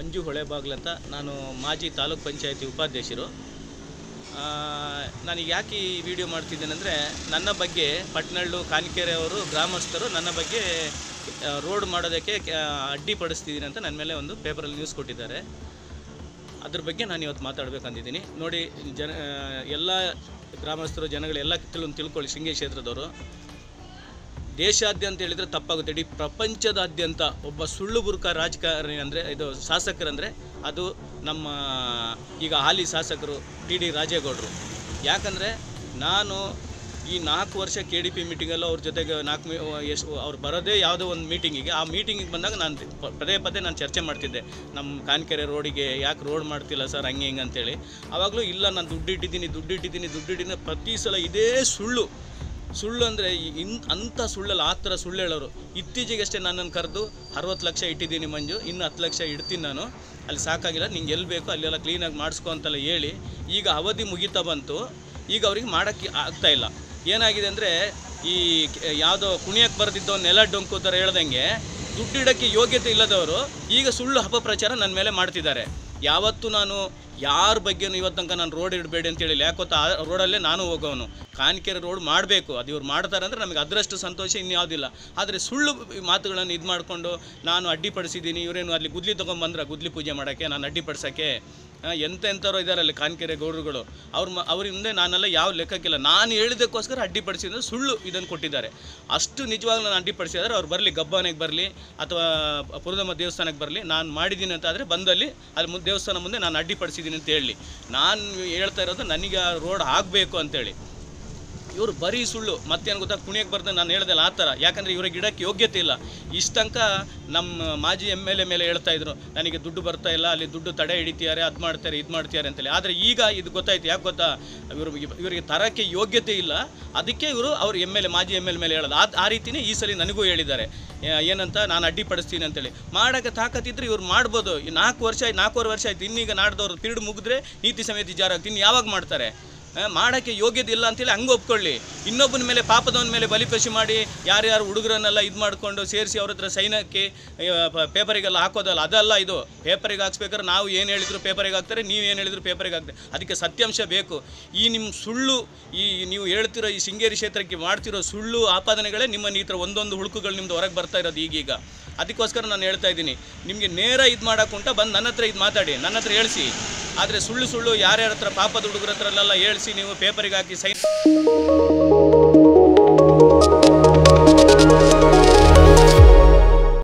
ಮಂಜು ಹೊಳೆಬಾಗ್ಲು ಅಂತ ನಾನು ಮಾಜಿ ತಾಲೂಕ್ ಪಂಚಾಯತಿ ಉಪಾಧ್ಯಕ್ಷರು ಆ, ನಾನು ಯಾಕೆ ಈ ವಿಡಿಯೋ ಮಾಡ್ತಿದ್ದೇನೆ ಅಂದರೆ ನನ್ನ ಬಗ್ಗೆ ಪಟ್ನಳ್ಳು ಕಾನಿಕೆರೆ ಅವರು ಗ್ರಾಮಸ್ಥರು ನನ್ನ ಬಗ್ಗೆ ಆ, ರೋಡ್ ಮಾಡೋದಕ್ಕೆ ಆ, ಅಡ್ಡಿಪಡಿಸ್ತಿದ್ದೀನಿ ಅಂತ ನನ್ನ ಮೇಲೆ ಒಂದು ಪೇಪರಲ್ಲಿ ನ್ಯೂಸ್ ಕೊಟ್ಟಿದ್ದಾರೆ ಅದ್ರ ಬಗ್ಗೆ ನಾನು ಇವತ್ತು ಮಾತಾಡಬೇಕಂತಿದ್ದೀನಿ ನೋಡಿ ಜನ ಆ, ಎಲ್ಲ ಗ್ರಾಮಸ್ಥರು ಜನಗಳು ಎಲ್ಲ ತಿಳ್ ತಿಳ್ಕೊಳ್ಳಿ ಶೃಂಗೇರಿ ಕ್ಷೇತ್ರದವರು ದೇಶಾದ್ಯಂತ ಹೇಳಿದರೆ ತಪ್ಪಾಗುತ್ತೆ ಇಡೀ ಪ್ರಪಂಚದಾದ್ಯಂತ ಒಬ್ಬ ಸುಳ್ಳು ಬುರ್ಕ ರಾಜಕಾರಣಿ ಅಂದರೆ ಇದು ಶಾಸಕರಂದರೆ ಅದು ನಮ್ಮ ಈಗ ಹಾಲಿ ಶಾಸಕರು ಟಿ ಡಿ ರಾಜೇಗೌಡರು ಯಾಕಂದರೆ ನಾನು ಈ ನಾಲ್ಕು ವರ್ಷ ಕೆ ಡಿ ಪಿ ಮೀಟಿಂಗಲ್ಲೂ ಅವ್ರ ಜೊತೆಗೆ ನಾಲ್ಕು ಮೀ ಎಷ್ಟು ಅವ್ರು ಬರೋದೇ ಯಾವುದೋ ಒಂದು ಮೀಟಿಂಗಿಗೆ ಆ ಮೀಟಿಂಗಿಗೆ ಬಂದಾಗ ನಾನು ಪ- ಪದೇ ಪದೇ ನಾನು ಚರ್ಚೆ ಮಾಡ್ತಿದ್ದೆ ನಮ್ಮ ಕಾನ್ಕೆರೆ ರೋಡಿಗೆ ಯಾಕೆ ರೋಡ್ ಮಾಡ್ತಿಲ್ಲ ಸರ್ ಹಂಗೆ ಹಿಂಗೆ ಅಂತೇಳಿ ಆವಾಗಲೂ ಇಲ್ಲ ನಾನು ದುಡ್ಡು ಇಟ್ಟಿದ್ದೀನಿ ದುಡ್ಡು ಇಟ್ಟಿದ್ದೀನಿ ದುಡ್ಡು ಇಟ್ಟಿದ್ದೀನಿ ಪ್ರತಿ ಸಲ ಇದೇ ಸುಳ್ಳು ಸುಳ್ಳು ಅಂದರೆ ಇನ್ ಅಂಥ ಸುಳ್ಳಲ್ಲ ಆ ಥರ ಸುಳ್ಳು ಹೇಳೋರು ಇತ್ತೀಚೆಗಷ್ಟೇ ನನ್ನನ್ನು ಕರೆದು ಅರವತ್ತು ಲಕ್ಷ ಇಟ್ಟಿದ್ದೀನಿ ಮಂಜು ಇನ್ನು ಹತ್ತು ಲಕ್ಷ ಇಡ್ತೀನಿ ನಾನು ಅಲ್ಲಿ ಸಾಕಾಗಿಲ್ಲ ನಿಂಗೆ ಎಲ್ಲಿ ಬೇಕೋ ಅಲ್ಲೆಲ್ಲ ಕ್ಲೀನಾಗಿ ಮಾಡಿಸ್ಕೊ ಅಂತೆಲ್ಲ ಹೇಳಿ ಈಗ ಅವಧಿ ಮುಗಿತಾ ಬಂತು ಈಗ ಅವ್ರಿಗೆ ಮಾಡೋಕ್ಕೆ ಆಗ್ತಾ ಇಲ್ಲ ಏನಾಗಿದೆ ಅಂದರೆ ಈ ಕ- ಯಾವುದೋ ಕುಣಿಯಕ್ಕೆ ಬರೆದಿದ್ದೋ ನೆಲ ಡೊಂಕು ಥರ ಹೇಳ್ದಂಗೆ ದುಡ್ಡಿಡೋಕ್ಕೆ ಯೋಗ್ಯತೆ ಇಲ್ಲದವರು ಈಗ ಸುಳ್ಳು ಅಪಪ್ರಚಾರ ನನ್ನ ಮೇಲೆ ಮಾಡ್ತಿದ್ದಾರೆ ಯಾವತ್ತೂ ನಾನು ಯಾರ ಬಗ್ಗೆನೂ ಇವತ್ತು ತನಕ ನಾನು ರೋಡ್ ಇಡಬೇಡಿ ಅಂತ ಹೇಳಿಲ್ಲ ಯಾಕೊತ್ತಾ ಆ ರೋಡಲ್ಲೇ ನಾನು ಹೋಗೋನು ಕಾನ್ಕೆರೆ ರೋಡ್ ಮಾಡಬೇಕು ಅದು ಇವ್ರು ಮಾಡ್ತಾರೆ ಅಂದರೆ ನಮಗೆ ಅದರಷ್ಟು ಸಂತೋಷ ಇನ್ಯಾವುದಿಲ್ಲ ಆದರೆ ಸುಳ್ಳು ಮಾತುಗಳನ್ನು ಇದು ಮಾಡಿಕೊಂಡು ನಾನು ಅಡ್ಡಿಪಡಿಸಿದ್ದೀನಿ ಇವರೇನು ಅಲ್ಲಿ ಗುದ್ಲಿ ತೊಗೊಂಬಂದ್ರೆ ಗುದ್ಲಿ ಪೂಜೆ ಮಾಡೋಕ್ಕೆ ನಾನು ಅಡ್ಡಿಪಡಿಸೋಕ್ಕೆ ಆ, ಎಂತೆಂಥವ್ರು ಇದ್ದಾರೆ ಅಲ್ಲಿ ಕಾನ್ಕೆರೆ ಗೌಡರುಗಳು ಅವ್ರ ಮ ಅವ್ರ ಹಿಂದೆ ನಾನೆಲ್ಲ ಯಾವ ಲೆಕ್ಕಕ್ಕಿಲ್ಲ ನಾನು ಹೇಳಿದ್ದಕ್ಕೋಸ್ಕರ ಅಡ್ಡಿಪಡಿಸಿದ್ರೆ ಸುಳ್ಳು ಇದನ್ನು ಕೊಟ್ಟಿದ್ದಾರೆ ಅಷ್ಟು ನಿಜವಾಗ್ಲೂ ನಾನು ಅಡ್ಡಿಪಡಿಸಿದ್ರೆ ಅವ್ರು ಬರಲಿ ಗಬ್ಬಾನೆಗೆ ಬರಲಿ ಅಥವಾ ಪುರದಮ್ಮ ದೇವಸ್ಥಾನಕ್ಕೆ ಬರಲಿ ನಾನು ಮಾಡಿದ್ದೀನಿ ಅಂತ ಆದರೆ ಬಂದಲ್ಲಿ ಅಲ್ಲಿ ಮುಂದೆ ದೇವಸ್ಥಾನ ಮುಂದೆ ನಾನು ಅಡ್ಡಿಪಡಿಸಿದ್ದೀನಿ ಅಂತ ಹೇಳಿ ನಾನು ಹೇಳ್ತಾ ಇರೋದು ನನಗೆ ಆ ರೋಡ್ ಆಗಬೇಕು ಅಂತೇಳಿ ಇವರು ಬರೀ ಸುಳ್ಳು ಮತ್ತೇನು ಗೊತ್ತಾ ಕುಣಿಯಕ್ಕೆ ಬರ್ದೆ ನಾನು ಹೇಳ್ದಲ್ಲ ಆ ಥರ ಯಾಕಂದರೆ ಇವ್ರಿಗೆ ಗಿಡಕ್ಕೆ ಯೋಗ್ಯತೆ ಇಲ್ಲ ಇಷ್ಟು ತನಕ ನಮ್ಮ ಮಾಜಿ ಎಮ್ ಎಲ್ ಎ ಮೇಲೆ ಹೇಳ್ತಾ ಇದ್ರು ನನಗೆ ದುಡ್ಡು ಬರ್ತಾ ಇಲ್ಲ ಅಲ್ಲಿ ದುಡ್ಡು ತಡೆ ಹಿಡಿತಿದ್ದಾರೆ ಅದು ಮಾಡ್ತಾರೆ ಇದು ಮಾಡ್ತಾರೆ ಅಂತೇಳಿ ಆದರೆ ಈಗ ಇದು ಗೊತ್ತಾಯ್ತು ಯಾಕೆ ಗೊತ್ತಾ ಇವರು ಇವರಿಗೆ ತರಕ್ಕೆ ಯೋಗ್ಯತೆ ಇಲ್ಲ ಅದಕ್ಕೆ ಇವರು ಅವ್ರು ಎಮ್ ಎಲ್ ಎ ಮಾಜಿ ಎಮ್ ಎಲ್ ಮೇಲೆ ಹೇಳೋದು ಆ ಆ ರೀತಿನೇ ಈ ಸಲ ನನಗೂ ಹೇಳಿದ್ದಾರೆ ಏ- ಏನಂತ ನಾನು ಅಡ್ಡಿಪಡಿಸ್ತೀನಿ ಅಂತೇಳಿ ಮಾಡೋಕ್ಕೆ ತಾಕತ್ತಿದ್ರೆ ಇವ್ರು ಮಾಡ್ಬೋದು ಈ ನಾಲ್ಕು ವರ್ಷ ಆಯ್ತು ನಾಲ್ಕೂವರೆ ವರ್ಷ ಆಯ್ತು ಇನ್ನೀಗ ನಾಡ್ದವ್ರು ಪಿರಿಯಡ್ ಮುಗಿದ್ರೆ ನೀತಿ ಸಮಿತಿ ಜಾರ ಆಗ್ತೀನಿ ಇನ್ನು ಯಾವಾಗ ಮಾಡ್ತಾರೆ ಆ, ಮಾಡೋಕ್ಕೆ ಯೋಗ್ಯತೆ ಇಲ್ಲ ಅಂತೇಳಿ ಹಂಗೆ ಒಪ್ಕೊಳ್ಳಿ ಇನ್ನೊಬ್ಬನ ಮೇಲೆ ಪಾಪದವನ ಮೇಲೆ ಬಲಿಪಶು ಮಾಡಿ ಯಾರ್ಯಾರು ಹುಡುಗರನ್ನೆಲ್ಲ ಇದು ಮಾಡಿಕೊಂಡು ಸೇರಿಸಿ ಅವ್ರ ಹತ್ರ ಸೈನಕ್ಕೆ ಪೇಪರಿಗೆಲ್ಲ ಹಾಕೋದಲ್ಲ ಅದಲ್ಲ ಇದು ಪೇಪರಿಗೆ ಹಾಕ್ಸ್ಬೇಕಾದ್ರೆ ನಾವು ಏನು ಹೇಳಿದ್ರು ಪೇಪರಿಗೆ ಹಾಕ್ತಾರೆ ನೀವು ಏನು ಹೇಳಿದ್ರು ಪೇಪರಿಗೆ ಹಾಕ್ತಾರೆ ಅದಕ್ಕೆ ಸತ್ಯಾಂಶ ಬೇಕು ಈ ನಿಮ್ಮ ಸುಳ್ಳು ಈ ನೀವು ಹೇಳ್ತಿರೋ ಈ ಶೃಂಗೇರಿ ಕ್ಷೇತ್ರಕ್ಕೆ ಮಾಡ್ತಿರೋ ಸುಳ್ಳು ಆಪಾದನೆಗಳೇ ನಿಮ್ಮ ಈ ಥರ ಒಂದೊಂದು ಹುಳುಕುಗಳು ನಿಮ್ದು ಹೊರಗೆ ಬರ್ತಾ ಇರೋದು ಈಗೀಗ ಅದಕ್ಕೋಸ್ಕರ ನಾನು ಹೇಳ್ತಾ ಇದ್ದೀನಿ ನಿಮಗೆ ನೇರ ಇದು ಮಾಡೋಕ್ಕುಂಟ ಬಂದು ನನ್ನ ಹತ್ರ ಇದು ಮಾತಾಡಿ ನನ್ನ ಹತ್ರ ಹೇಳಿಸಿ ಆದರೆ ಸುಳ್ಳು ಸುಳ್ಳು ಯಾರ್ಯಾರ ಹತ್ರ ಪಾಪದ ಹುಡುಗರ ಹತ್ರ ಎಲ್ಲ ಹೇಳಿಸಿ ನೀವು ಪೇಪರಿಗೆ ಹಾಕಿ ಸೈನ್